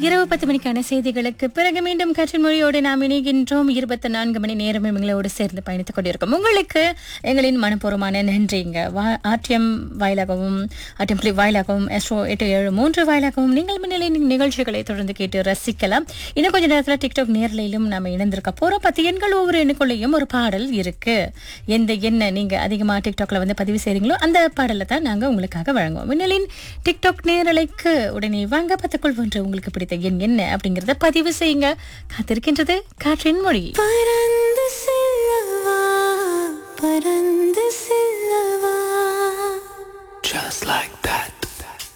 இரவு பத்து மணிக்கான செய்திகளுக்கு பிறகு மீண்டும் கற்றல் மொழியோடு நாம் இணைகின்றோம் இருபத்தி நான்கு மணி நேரம் எங்களோடு சேர்ந்து பயணித்துக் கொண்டிருக்கோம் உங்களுக்கு எங்களின் மனப்பூர்வமான நன்றிங்க வா- ஆர்டிஎம் வாயிலாகவும் ஆர்டிஎம் பிளி வாயிலாகவும் எஸ்ஓ எட்டு ஏழு மூன்று வாயிலாகவும் நீங்கள் முன்னிலை நிகழ்ச்சிகளை தொடர்ந்து கேட்டு ரசிக்கலாம் இன்னும் கொஞ்ச நேரத்தில் டிக்டாக் நேரலையிலும் நாம இணைந்திருக்க போறோம் பத்து எண்கள் ஒவ்வொரு எண்ணுக்குள்ளேயும் ஒரு பாடல் இருக்கு எந்த எண்ணை நீங்க அதிகமா டிக்டாக்ல வந்து பதிவு செய்றீங்களோ அந்த பாடலை தான் நாங்க உங்களுக்காக வழங்குவோம் மின்னலின் டிக்டாக் நேரலைக்கு உடனே வாங்க பத்துக்குள் ஒன்று உங்களுக்கு பிடித்த எண் என்ன அப்படிங்கறத பதிவு செய்யுங்க காத்திருக்கின்றது காற்றின் மொழி பறந்து செல்லவா பறந்து செல்ல